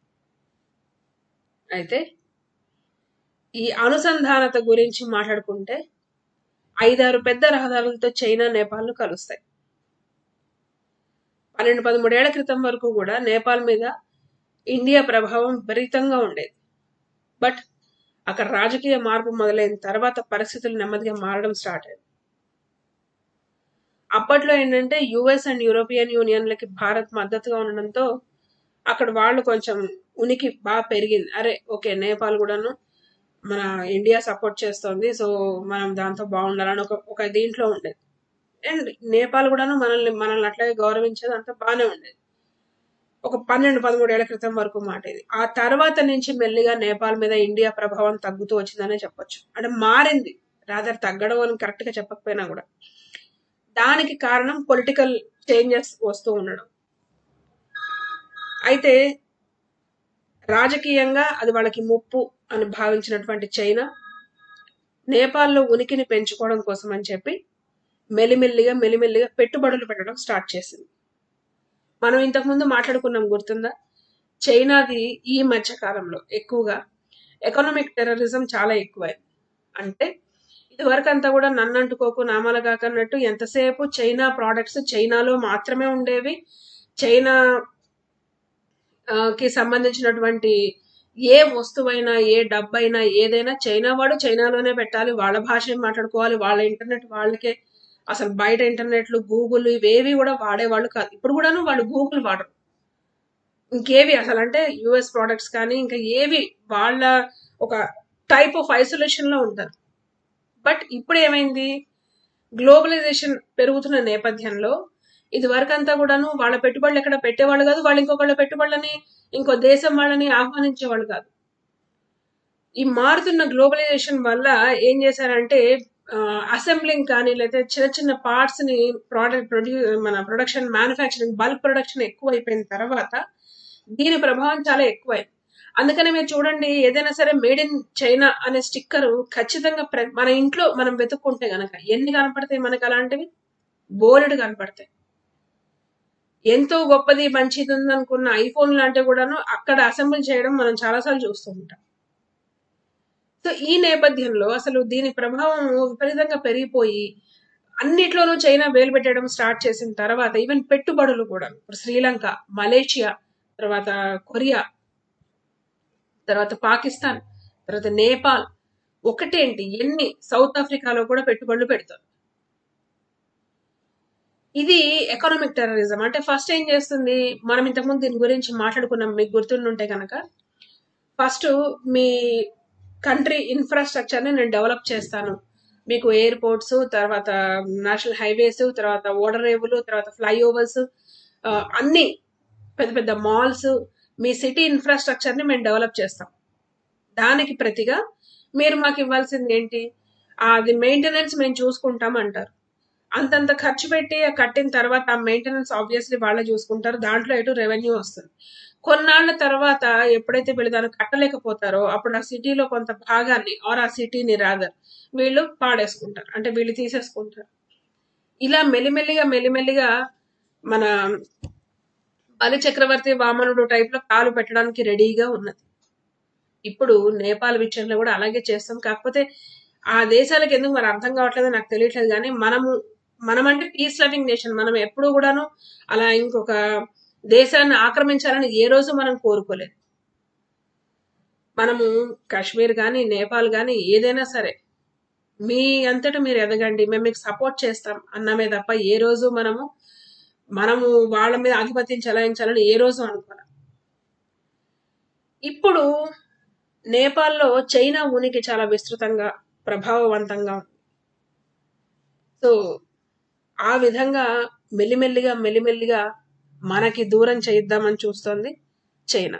అయితే ఈ అనుసంధానత గురించి మాట్లాడుకుంటే ఐదారు పెద్ద రహదారులతో చైనా నేపాల్ కలుస్తాయి పన్నెండు పదమూడేళ్ల క్రితం వరకు కూడా నేపాల్ మీద ఇండియా ప్రభావం విపరీతంగా ఉండేది బట్ అక్కడ రాజకీయ మార్పు మొదలైన తర్వాత పరిస్థితులు నెమ్మదిగా మారడం స్టార్ట్ అయింది అప్పట్లో ఏంటంటే యుఎస్ అండ్ యూరోపియన్ యూనియన్లకి భారత్ మద్దతుగా ఉండడంతో అక్కడ వాళ్ళు కొంచెం ఉనికి బాగా పెరిగింది అరే ఓకే నేపాల్ కూడాను మన ఇండియా సపోర్ట్ చేస్తోంది సో మనం దాంతో బాగుండాలని ఒక ఒక దీంట్లో ఉండేది అండ్ నేపాల్ కూడాను మనల్ని మనల్ని అట్లాగే గౌరవించేది అంతా బాగానే ఉండేది ఒక పన్నెండు పదమూడేళ్ల క్రితం వరకు మాట ఇది ఆ తర్వాత నుంచి మెల్లిగా నేపాల్ మీద ఇండియా ప్రభావం తగ్గుతూ వచ్చిందనే చెప్పొచ్చు అంటే మారింది రాదర్ తగ్గడం అని కరెక్ట్ గా చెప్పకపోయినా కూడా దానికి కారణం పొలిటికల్ చేంజెస్ వస్తూ ఉండడం అయితే రాజకీయంగా అది వాళ్ళకి ముప్పు అని భావించినటువంటి చైనా నేపాల్లో ఉనికిని పెంచుకోవడం కోసం అని చెప్పి మెల్లిమెల్లిగా మెల్లిమెల్లిగా పెట్టుబడులు పెట్టడం స్టార్ట్ చేసింది మనం ఇంతకుముందు మాట్లాడుకున్నాం గుర్తుందా చైనాది ఈ మధ్య కాలంలో ఎక్కువగా ఎకనామిక్ టెర్రరిజం చాలా ఎక్కువైంది అంటే ఇదివరకు అంతా కూడా నన్ను అంటుకోకు నామాల కాకన్నట్టు ఎంతసేపు చైనా ప్రోడక్ట్స్ చైనాలో మాత్రమే ఉండేవి చైనా ఆ, కి సంబంధించినటువంటి ఏ వస్తువైనా ఏ డబ్బైనా ఏదైనా చైనా వాడు చైనాలోనే పెట్టాలి వాళ్ళ భాష మాట్లాడుకోవాలి వాళ్ళ ఇంటర్నెట్ వాళ్ళకే అసలు బయట ఇంటర్నెట్లు గూగుల్ ఇవేవి కూడా వాడేవాళ్ళు కాదు ఇప్పుడు కూడాను వాళ్ళు గూగుల్ వాడరు ఇంకేవి అసలు అంటే యుఎస్ ప్రోడక్ట్స్ కానీ ఇంకా ఏవి వాళ్ళ ఒక టైప్ ఆఫ్ ఐసోలేషన్ లో ఉంటారు బట్ ఇప్పుడు ఏమైంది గ్లోబలైజేషన్ పెరుగుతున్న నేపథ్యంలో ఇది వరకు అంతా కూడాను వాళ్ళ పెట్టుబడులు ఎక్కడ పెట్టేవాళ్ళు కాదు వాళ్ళు ఇంకొకళ్ళ పెట్టుబడులని ఇంకో దేశం వాళ్ళని ఆహ్వానించేవాళ్ళు కాదు ఈ మారుతున్న గ్లోబలైజేషన్ వల్ల ఏం చేశారంటే అసెంబ్లింగ్ కానీ లేదా చిన్న చిన్న పార్ట్స్ ని ప్రోడక్ట్ ప్రొడ్యూ మన ప్రొడక్షన్ మ్యానుఫ్యాక్చరింగ్ బల్క్ ప్రొడక్షన్ ఎక్కువ అయిపోయిన తర్వాత దీని ప్రభావం చాలా ఎక్కువైంది అందుకనే మీరు చూడండి ఏదైనా సరే మేడ్ ఇన్ చైనా అనే స్టిక్కర్ ఖచ్చితంగా ప్ర- మన ఇంట్లో మనం వెతుక్కుంటే గనక ఎన్ని కనపడతాయి మనకు అలాంటివి బోలెడు కనపడతాయి ఎంతో గొప్పది మంచిది ఉందనుకున్న ఐఫోన్ లాంటివి కూడాను అక్కడ అసెంబ్లీ చేయడం మనం చాలాసార్లు చూస్తూ ఉంటాం సో ఈ నేపథ్యంలో అసలు దీని ప్రభావం విపరీతంగా పెరిగిపోయి అన్నిట్లోనూ చైనా వేలు పెట్టడం స్టార్ట్ చేసిన తర్వాత ఈవెన్ పెట్టుబడులు కూడా ఇప్పుడు శ్రీలంక మలేషియా తర్వాత కొరియా తర్వాత పాకిస్తాన్ తర్వాత నేపాల్ ఒకటేంటి ఎన్ని సౌత్ ఆఫ్రికాలో కూడా పెట్టుబడులు పెడతారు ఇది ఎకనామిక్ టెర్రరిజం అంటే ఫస్ట్ ఏం చేస్తుంది మనం ఇంతకుముందు దీని గురించి మాట్లాడుకున్నాం మీకు గుర్తుండుంటే కనుక ఫస్ట్ మీ కంట్రీ ఇన్ఫ్రాస్ట్రక్చర్ ని నేను డెవలప్ చేస్తాను మీకు ఎయిర్పోర్ట్స్ తర్వాత నేషనల్ హైవేస్ తర్వాత ఓడరేవులు తర్వాత ఫ్లైఓవర్స్ అన్ని పెద్ద పెద్ద మాల్స్ మీ సిటీ ఇన్ఫ్రాస్ట్రక్చర్ ని మేము డెవలప్ చేస్తాం దానికి ప్రతిగా మీరు మాకు ఇవ్వాల్సింది ఏంటి అది మెయింటెనెన్స్ మేము చూసుకుంటాం అంటారు అంతంత ఖర్చు పెట్టి కట్టిన తర్వాత ఆ మెయింటెనెన్స్ ఆబ్వియస్లీ వాళ్ళే చూసుకుంటారు దాంట్లో ఎటు రెవెన్యూ వస్తుంది కొన్నాళ్ల తర్వాత ఎప్పుడైతే వీళ్ళు దాన్ని కట్టలేకపోతారో అప్పుడు ఆ సిటీలో కొంత భాగాన్ని ఆర్ ఆ సిటీని రాదర్ వీళ్ళు పాడేసుకుంటారు అంటే వీళ్ళు తీసేసుకుంటారు ఇలా మెల్లిమెల్లిగా మెల్లిమెల్లిగా మన బలి చక్రవర్తి వామనుడు టైప్ లో కాలు పెట్టడానికి రెడీగా ఉన్నది ఇప్పుడు నేపాల్ విషయంలో కూడా అలాగే చేస్తాం కాకపోతే ఆ దేశాలకు ఎందుకు మరి అర్థం కావట్లేదో నాకు తెలియట్లేదు కానీ మనము మనం అంటే పీస్ లవింగ్ నేషన్ మనం ఎప్పుడు కూడాను అలా ఇంకొక దేశాన్ని ఆక్రమించాలని ఏ రోజు మనం కోరుకోలేదు మనము కాశ్మీర్ కానీ నేపాల్ కానీ ఏదైనా సరే మీ అంతటా మీరు ఎదగండి మేము మీకు సపోర్ట్ చేస్తాం అన్నమే తప్ప ఏ రోజు మనము మనము వాళ్ళ మీద ఆధిపత్యం చెలాయించాలని ఏ రోజు అనుకోను ఇప్పుడు నేపాల్లో చైనా ఉనికి చాలా విస్తృతంగా ప్రభావవంతంగా ఉంది సో ఆ విధంగా మెల్లిమెల్లిగా మెల్లిమెల్లిగా మనకి దూరం చేయిద్దామని చూస్తోంది చైనా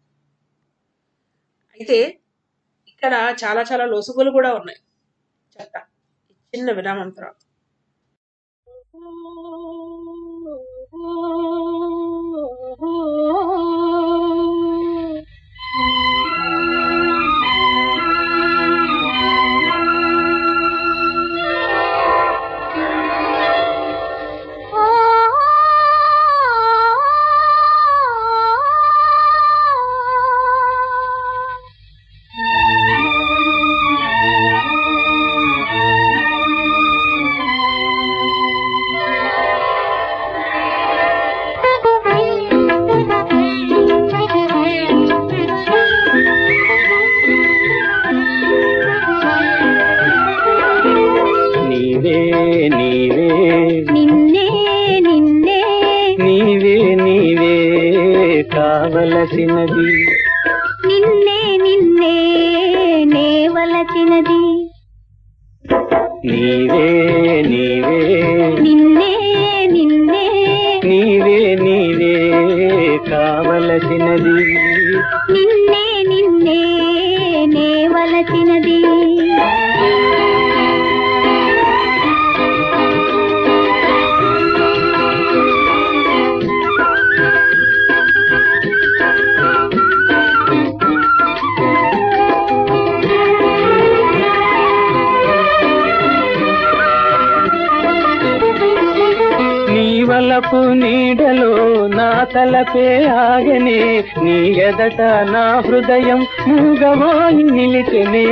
అయితే ఇక్కడ చాలా చాలా లొసుగులు కూడా ఉన్నాయి చెప్తా చిన్న విరామం తర్వాత నీవే నీవే నిన్నే నిన్నే నీవే నీవే కావలసినది నిన్నే నిన్నే నేవలచినది నీవే నీవే నిన్నే నిన్నే నీవే నీవే కావలసినది నిన్నే నిన్నే నేవలచినది నీ వలపు నీడలో నా తలపే ఆగనే నీ ఎదట నా హృదయం మూగవాయి నిలిచెనే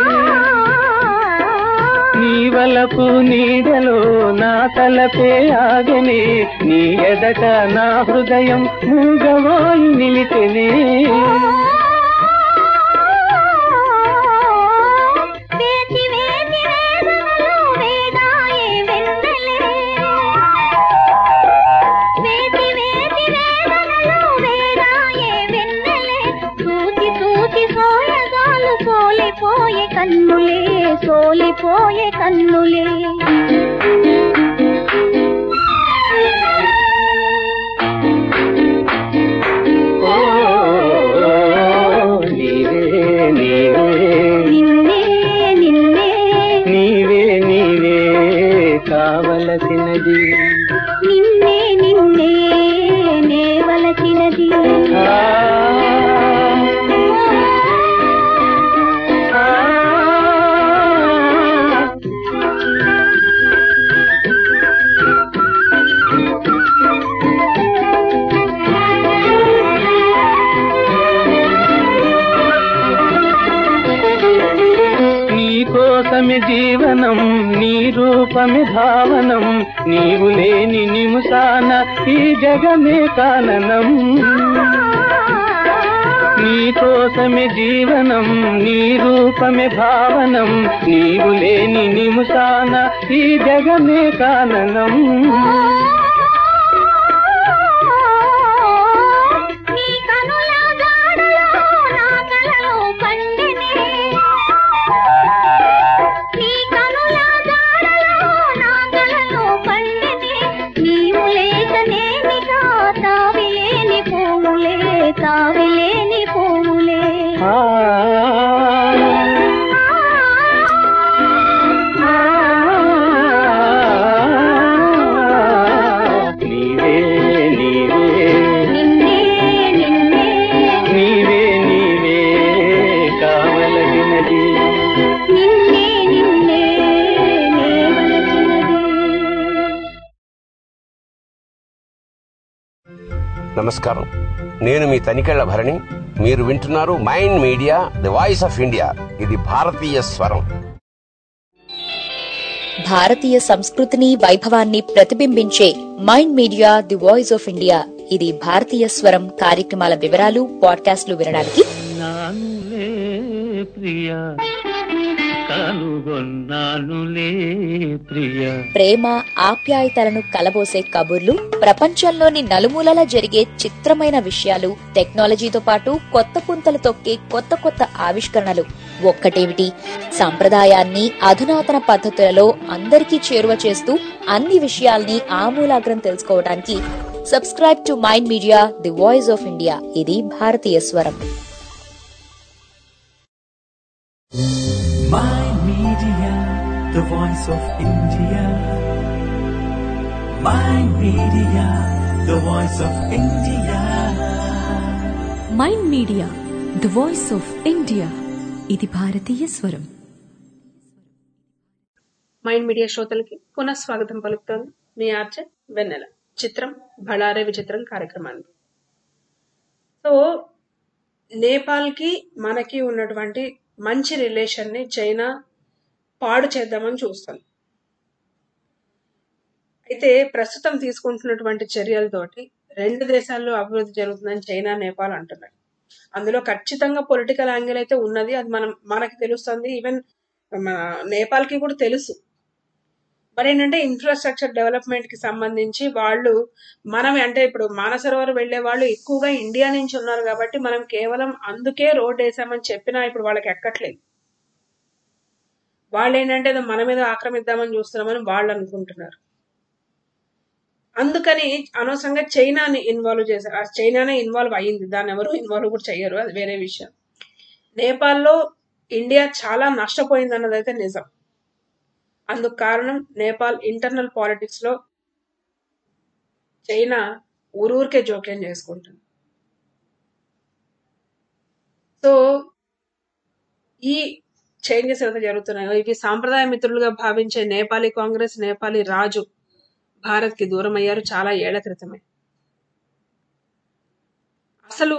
నీ వలపు నీడలో నా తలపే ఆగనే నీ ఎదట నా హృదయం మూగవాయి నిలిచెనే వేచి వేచి వేదనలు వేదాయే వెన్నెలే వేచి వేచి వేదనలు వేదాయే వెన్నెలే చూచి చూచి సోయగాలు సోలిపోయే కన్నులే సోలిపోయే కన్నులే ఓ నీవే నీవే నిన్నే నిన్నే నీవే నీవే కావలసినది నిన్నే నిన్నే నేవలచినది ఆ, ఆ, నీ కోసమి జీవనం నీ రూపమి భావనం నీవు లేని నిముసాన ఈ జగమే కాననం నీ కోసమే జీవనం నీ రూపమే భావనం నీవు లేని నిముసాన ఈ జగమే కాననం నీ కనుల జాడలో నా కలలో పండినే నీ కనుల జాడలో నా కలలో పండినే నీవు లేకనేమిగా తావిలేని పోములే తావిలేని పోములే ఆ, నీవే నీవే నిన్నే నిన్నే నీవే నీవే కావలసినది నిన్నే నిన్నే నేవలసినది నమస్కారం నేను మీ తనికెళ్ల భరణి మీరు వింటున్నారు Mind Media the voice of India ఇది భారతీయ స్వరం భారతీయ సంస్కృతిని వైభవాన్ని ప్రతిబింబించే Mind Media the voice of India ఇది భారతీయ స్వరం కార్యక్రమాల వివరాలు పాడ్కాస్ట్లు వినడానికి నానులే ప్రియ కనుగొన్నానులే ప్రియ ప్రేమ ఆప్యాయతలను కలబోసే కబుర్లు ప్రపంచంలోని నలుమూలల జరిగే చిత్రమైన విషయాలు టెక్నాలజీతో పాటు కొత్త పుంతలు తొక్కే కొత్త కొత్త ఆవిష్కరణలు ఒక్కటేమిటి సంప్రదాయాన్ని అధునాతన పద్ధతులలో అందరికీ చేరువ చేస్తూ అన్ని విషయాల్ని ఆమూలాగ్రం తెలుసుకోవడానికి subscribe to Mind Media the voice of India ఇది భారతీయ స్వరం Mind Media, the voice of India. Mind Media, the voice of India. Mind Media the voice of India ఇది భారతీయ స్వరం మైండ్ మీడియా శ్రోతలకి పునః స్వాగతం పలుకుతోంది మీ ఆర్చ వెన్నెల చిత్రం బళారే విచిత్రం కార్యక్రమానికి సో నేపాల్కి మనకి ఉన్నటువంటి మంచి రిలేషన్ని చైనా పాడు చేద్దామని చూస్తుంది అయితే ప్రస్తుతం తీసుకుంటున్నటువంటి చర్యలతోటి రెండు దేశాల్లో అభివృద్ధి జరుగుతుందని చైనా నేపాల్ అంటున్నాయి అందులో ఖచ్చితంగా పొలిటికల్ యాంగిల్ అయితే ఉన్నది అది మనం మనకి తెలుస్తుంది ఈవెన్ మన నేపాల్కి కూడా తెలుసు మరి ఏంటంటే ఇన్ఫ్రాస్ట్రక్చర్ డెవలప్మెంట్ కి సంబంధించి వాళ్ళు మనం అంటే ఇప్పుడు మానసరోవర్ వెళ్లే వాళ్ళు ఎక్కువగా ఇండియా నుంచి ఉన్నారు కాబట్టి మనం కేవలం అందుకే రోడ్ వేసామని చెప్పినా ఇప్పుడు వాళ్ళకి ఎక్కట్లేదు వాళ్ళు ఏంటంటే ఏదో మన మీద ఆక్రమిద్దామని చూస్తున్నామని వాళ్ళు అనుకుంటున్నారు అందుకని అనవసరంగా చైనాని ఇన్వాల్వ్ చేశారు ఆ చైనానే ఇన్వాల్వ్ అయ్యింది దాన్ని ఎవరు ఇన్వాల్వ్ కూడా చెయ్యరు అది వేరే విషయం నేపాల్లో ఇండియా చాలా నష్టపోయింది అన్నది అయితే నిజం అందుకు కారణం నేపాల్ ఇంటర్నల్ పాలిటిక్స్ లో చైనా ఊరూరికే జోక్యం చేసుకుంటుంది సో ఈ చేంజెస్ ఏవైతే జరుగుతున్నాయో ఇవి సాంప్రదాయ మిత్రులుగా భావించే నేపాలీ కాంగ్రెస్ నేపాలీ రాజు భారత్ కి దూరం అయ్యారు చాలా ఏళ్ల క్రితమే అసలు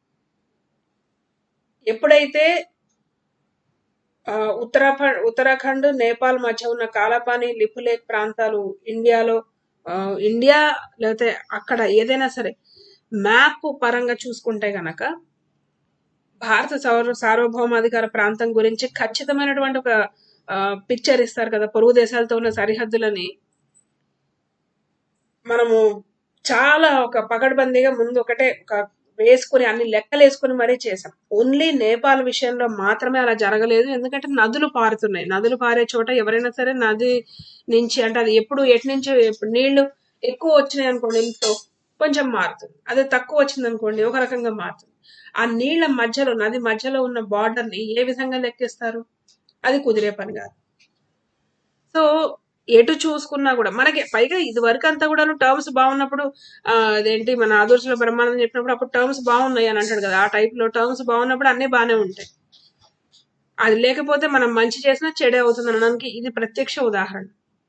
ఎప్పుడైతే ఆ, ఉత్తరాఖండ్ ఉత్తరాఖండ్ నేపాల్ మధ్య ఉన్న కాలాపాని లిపులేక్ ప్రాంతాలు ఇండియాలో ఆ, ఇండియా లేకపోతే అక్కడ ఏదైనా సరే మ్యాప్ పరంగా చూసుకుంటే గనక భారత సౌర సార్వభౌమాధికార ప్రాంతం గురించి ఖచ్చితమైనటువంటి ఒక పిక్చర్ ఇస్తారు కదా పొరుగు దేశాలతో ఉన్న సరిహద్దులని మనము చాలా ఒక పకడ్బందీగా ముందు ఒకటే ఒక వేసుకుని అన్ని లెక్కలు వేసుకుని మరీ చేసాం ఓన్లీ నేపాల్ విషయంలో మాత్రమే అలా జరగలేదు ఎందుకంటే నదులు పారుతున్నాయి నదులు పారే చోట ఎవరైనా సరే నది నుంచి అంటే అది ఎప్పుడు ఎటు నుంచి ఎప్పుడు నీళ్లు ఎక్కువ వచ్చినాయి అనుకోండి ఇంట్లో కొంచెం మారుతుంది అదే తక్కువ వచ్చింది అనుకోండి ఒక రకంగా మారుతుంది ఆ నీళ్ల మధ్యలో నది మధ్యలో ఉన్న బార్డర్ ని ఏ విధంగా లెక్కిస్తారు అది కుదిరే పని కాదు సో ఎటు చూసుకున్నా కూడా మనకి పైగా ఇది వరకు అంతా కూడా టర్మ్స్ బాగున్నప్పుడు ఆ, అదేంటి మన ఆదర్శంలో బ్రహ్మానందం చెప్పినప్పుడు అప్పుడు టర్మ్స్ బాగున్నాయి అని అంటాడు కదా ఆ టైప్ లో టర్మ్స్ బాగున్నప్పుడు అన్ని బాగానే ఉంటాయి అది లేకపోతే మనం మంచి చేసినా చెడే అవుతుంది అనడానికి ఇది ప్రత్యక్ష ఉదాహరణ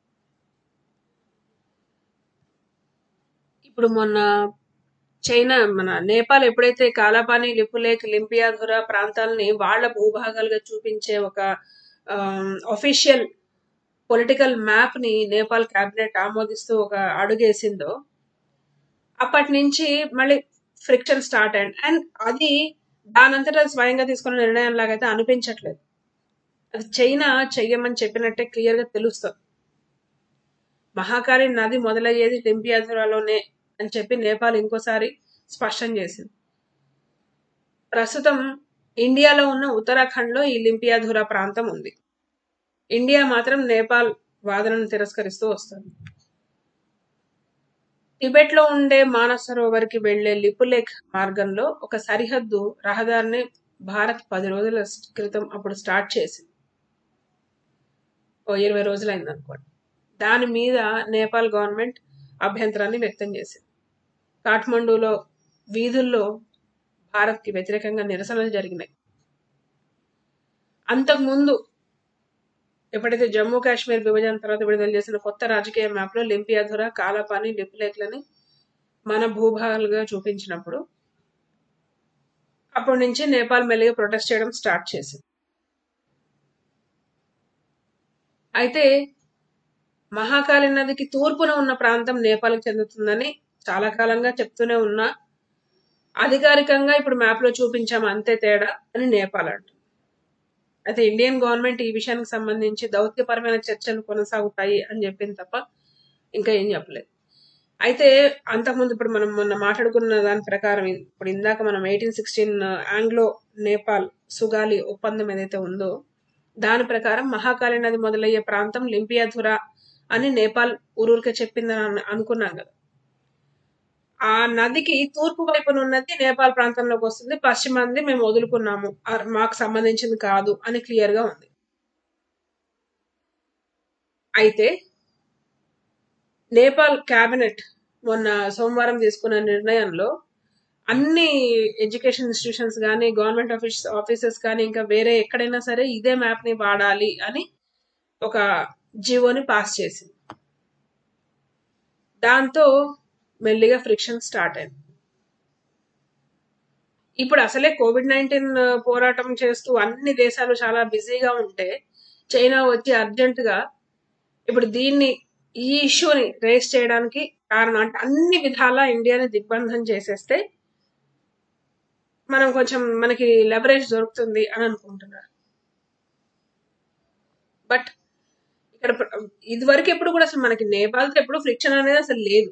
ఇప్పుడు మొన్న చైనా మన నేపాల్ ఎప్పుడైతే కాలాపాని లిపులేక్ లింపియాధుర ప్రాంతాలని వాళ్ళ భూభాగాలుగా చూపించే ఒక ఒఫీషియల్ పొలిటికల్ మ్యాప్ ని నేపాల్ కేబినెట్ ఆమోదిస్తూ ఒక అడుగేసిందో అప్పటి నుంచి మళ్ళీ ఫ్రిక్షన్ స్టార్ట్ అయింది అండ్ అది దానంతటా అది స్వయంగా తీసుకున్న నిర్ణయం లాగైతే అనిపించట్లేదు అది చైనా చెయ్యమని చెప్పినట్టే క్లియర్ గా తెలుస్తుంది మహాకాళి నది మొదలయ్యేది లింపియాధురాలోనే అని చెప్పి నేపాల్ ఇంకోసారి స్పష్టం చేసింది ప్రస్తుతం ఇండియాలో ఉన్న ఉత్తరాఖండ్ లో ఈ లింపియాధురా ప్రాంతం ఉంది ఇండియా మాత్రం నేపాల్ వాదనను తిరస్కరిస్తూ వస్తుంది టిబెట్ లో ఉండే మానస సరోవర్కి వెళ్లే లిపులేఖ్ మార్గంలో ఒక సరిహద్దు రహదారిని భారత్ పది రోజుల క్రితం అప్పుడు స్టార్ట్ చేసింది ఓ ఇరవై రోజులైంది అనుకోండి దాని మీద నేపాల్ గవర్నమెంట్ అభ్యంతరాన్ని వ్యక్తం చేసింది కాఠ్మండూలో వీధుల్లో భారత్ కి వ్యతిరేకంగా నిరసనలు జరిగినాయి అంతకుముందు ఎప్పుడైతే జమ్మూ కాశ్మీర్ విభజన తర్వాత విడుదల చేసిన కొత్త రాజకీయ మ్యాప్ లో లింపియాధుర కాలపాని లిపులేఖ్లని మన భూభాగాలుగా చూపించినప్పుడు అప్పటి నుంచి నేపాల్ మెల్లిగా ప్రొటెస్ట్ చేయడం స్టార్ట్ చేసింది అయితే మహాకాళి నదికి తూర్పున ఉన్న ప్రాంతం నేపాల్కి చెందుతుందని చాలా కాలంగా చెప్తూనే ఉన్నా అధికారికంగా ఇప్పుడు మ్యాప్ లో చూపించాము అంతే తేడా అని నేపాల్ అంటుంది అయితే ఇండియన్ గవర్నమెంట్ ఈ విషయానికి సంబంధించి దౌత్యపరమైన చర్చలు కొనసాగుతాయి అని చెప్పింది తప్ప ఇంకా ఏం చెప్పలేదు అయితే అంతకుముందు ఇప్పుడు మనం మొన్న మాట్లాడుకున్న దాని ప్రకారం ఇప్పుడు ఇందాక మనం eighteen sixteen Anglo Nepal Sugauli ఒప్పందం ఏదైతే ఉందో దాని ప్రకారం మహాకాళి నది మొదలయ్యే ప్రాంతం లింపియాధురా అని నేపాల్ ఊరూరికే చెప్పిందని అను- అనుకున్నాం కదా ఆ నదికి తూర్పు వైపున ఉన్నది నేపాల్ ప్రాంతంలోకి వస్తుంది పశ్చిమంది మేము వదులుకున్నాము ఆ మాకు సంబంధించింది కాదు అని క్లియర్ గా ఉంది అయితే నేపాల్ కేబినెట్ మొన్న సోమవారం తీసుకున్న నిర్ణయంలో అన్ని ఎడ్యుకేషన్ ఇన్స్టిట్యూషన్స్ కానీ గవర్నమెంట్ ఆఫీస్ ఆఫీసెస్ కానీ ఇంకా వేరే ఎక్కడైనా సరే ఇదే మ్యాప్ ని వాడాలి అని ఒక జీవోని పాస్ చేసింది దాంతో మెల్లిగా ఫ్రిక్షన్ స్టార్ట్ అయింది ఇప్పుడు అసలే కోవిడ్ నైన్టీన్ పోరాటం చేస్తూ అన్ని దేశాలు చాలా బిజీగా ఉంటే చైనా వచ్చి అర్జెంట్ గా ఇప్పుడు దీన్ని ఈ ఇష్యూని రేస్ చేయడానికి కారణం అంటే అన్ని విధాలా ఇండియాని దిగ్బంధం చేసేస్తే మనం కొంచెం మనకి లెవరేజ్ దొరుకుతుంది అని అనుకుంటున్నారు బట్ ఇక్కడ ప్ర- ఇదివరకు ఎప్పుడు కూడా అసలు మనకి నేపాల్తో ఎప్పుడు ఫ్రిక్షన్ అనేది అసలు లేదు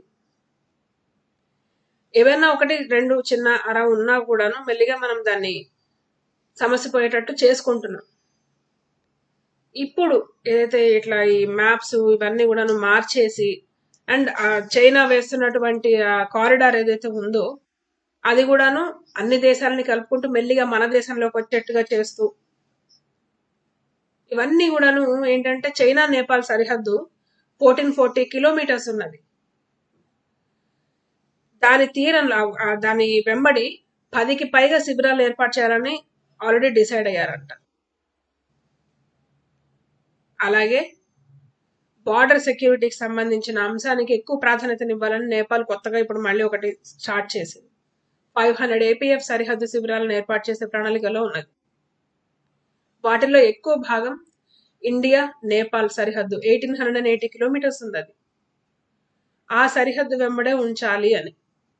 ఏవైనా ఒకటి రెండు చిన్న అర ఉన్నా కూడాను మెల్లిగా మనం దాన్ని సమస్య పోయేటట్టు చేసుకుంటున్నాం ఇప్పుడు ఏదైతే ఇట్లా ఈ మ్యాప్స్ ఇవన్నీ కూడాను మార్చేసి అండ్ చైనా వేస్తున్నటువంటి ఆ కారిడార్ ఏదైతే ఉందో అది కూడాను అన్ని దేశాలని కలుపుకుంటూ మెల్లిగా మన దేశంలోకి వచ్చేట్టుగా చేస్తూ ఇవన్నీ కూడాను ఏంటంటే చైనా నేపాల్ సరిహద్దు ఫోర్టీన్ ఫోర్టీ కిలోమీటర్స్ ఉన్నది దాని తీరంలో ఆ దాని వెంబడి పదికి పైగా శిబిరాలు ఏర్పాటు చేయాలని ఆల్రెడీ డిసైడ్ అయ్యారంట అలాగే బార్డర్ సెక్యూరిటీకి సంబంధించిన అంశానికి ఎక్కువ ప్రాధాన్యతనివ్వాలని నేపాల్ కొత్తగా ఇప్పుడు మళ్ళీ ఒకటి స్టార్ట్ చేసింది ఫైవ్ హండ్రెడ్ ఏపీఎఫ్ సరిహద్దు శిబిరాలను ఏర్పాటు చేసే ప్రణాళికలో ఉన్నది వాటిలో ఎక్కువ భాగం ఇండియా నేపాల్ సరిహద్దు eighteen hundred and eighty kilometres ఉంది అది ఆ సరిహద్దు వెంబడే ఉంచాలి అని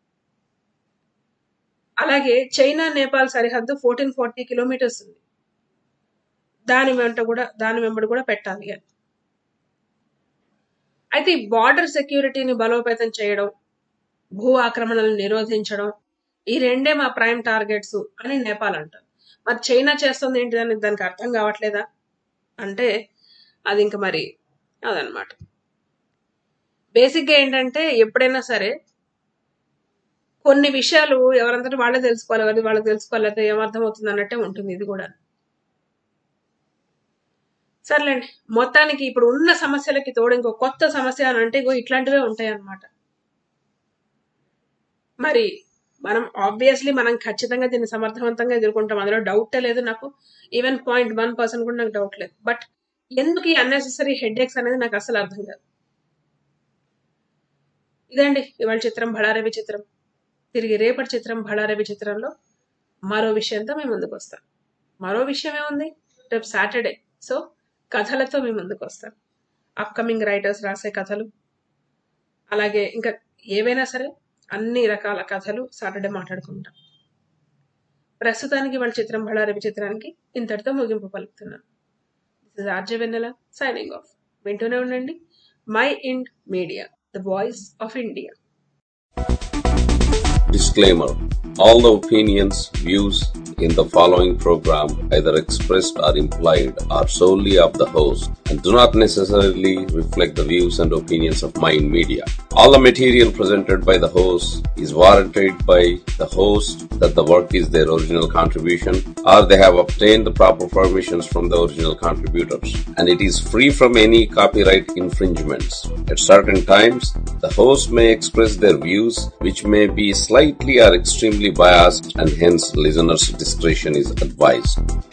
అలాగే చైనా నేపాల్ సరిహద్దు ఫోర్టీన్ ఫార్టీ కిలోమీటర్స్ ఉంది దాని వెంట కూడా దాని వెంబడి కూడా పెట్టాలి అని అయితే ఈ బార్డర్ సెక్యూరిటీని బలోపేతం చేయడం భూ ఆక్రమణలను నిరోధించడం ఈ రెండే మా ప్రైమ్ టార్గెట్స్ అని నేపాల్ అంటారు మరి చైనా చేస్తుంది ఏంటిదని దానికి అర్థం కావట్లేదా అంటే అది ఇంక మరి అదనమాట బేసిక్గా ఏంటంటే ఎప్పుడైనా సరే కొన్ని విషయాలు ఎవరంతటి వాళ్ళే తెలుసుకోవాలి ఎవరి వాళ్ళకి తెలుసుకోవాలి అయితే ఏమర్థమవుతుంది అన్నట్టే ఉంటుంది ఇది కూడా సర్లేండి మొత్తానికి ఇప్పుడు ఉన్న సమస్యలకి తోడు ఇంకో కొత్త సమస్య అని అంటే ఇగో ఇట్లాంటివే ఉంటాయి అన్నమాట మరి మనం ఆబ్వియస్లీ మనం ఖచ్చితంగా దీన్ని సమర్థవంతంగా ఎదుర్కొంటాం అందులో డౌట్ లేదు నాకు ఈవెన్ పాయింట్ వన్ పర్సెంట్ కూడా నాకు డౌట్ లేదు బట్ ఎందుకు ఈ అన్నెసెసరీ హెడ్ ఎక్స్ అనేది నాకు అసలు అర్థం కాదు ఇదండి ఇవాళ చిత్రం బళారవి చిత్రం తిరిగి రేపటి చిత్రం బళారవి చిత్రంలో మరో విషయంతో మేము ముందుకు వస్తాం మరో విషయం ఏముంది రేపు సాటర్డే సో కథలతో మేము ముందుకు వస్తాం అప్కమింగ్ రైటర్స్ రాసే కథలు అలాగే ఇంకా ఏవైనా సరే అన్ని రకాల కథలు సాటర్డే మాట్లాడుకుంటాం ప్రస్తుతానికి వాళ్ళ చిత్రం బళారి విచిత్రానికి ఇంతటితో ముగింపు పలుకుతున్నాను this is RJ Vennela signing off వింటూనే ఉండండి Mind Media the voice of India Disclaimer All the opinions, views in the following program, either expressed or implied, are solely of the host and do not necessarily reflect the views and opinions of Mind Media. All the material presented by the host is warranted by the host that the work is their original contribution or they have obtained the proper permissions from the original contributors and it is free from any copyright infringements. At certain times, the host may express their views which may be slightly or extremely biased and hence listeners' discretion is advised.